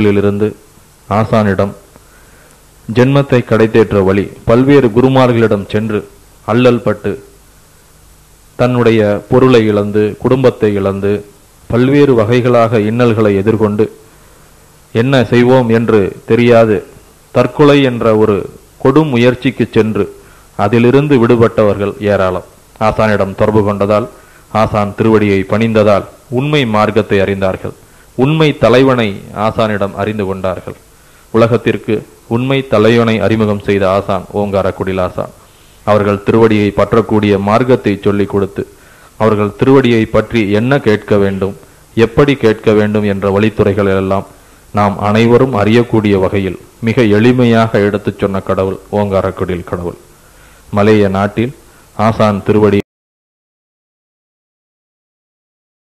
இருந்து ஆசானிடம் ஜென்மத்தை கடைத்தேற்ற வழி பல்வேறு குருமார்களிடம் சென்று அல்லல் பட்டு தன்னுடைய பொருளை இழந்து குடும்பத்தை இழந்து பல்வேறு வகைகளாக இன்னல்களை எதிர்கொண்டு என்ன செய்வோம் என்று தெரியாது தற்கொலை என்ற ஒரு கொடும் முயற்சிக்கு சென்று அதிலிருந்து விடுபட்டவர்கள் ஏராளம் ஆசானிடம் தொடர்பு கொண்டதால் ஆசான் திருவடியை பணிந்ததால் உண்மை மார்க்கத்தை அறிந்தார்கள் உண்மை தலைவனை ஆசானிடம் அறிந்து கொண்டார்கள் உலகத்திற்கு உண்மை தலைவனை அறிமுகம் செய்த ஆசான் ஓங்காரக்குடில் ஆசான் அவர்கள் திருவடியை பற்றக்கூடிய மார்க்கத்தை சொல்லிக் கொடுத்து அவர்கள் திருவடியை பற்றி என்ன கேட்க வேண்டும் எப்படி கேட்க வேண்டும் என்ற வழித்துறைகள் எல்லாம் நாம் அனைவரும் அறியக்கூடிய வகையில் மிக எளிமையாக எடுத்துச் சொன்ன கடவுள் ஓங்காரக்குடில் கடவுள் மலேய நாட்டில் ஆசான் திருவடி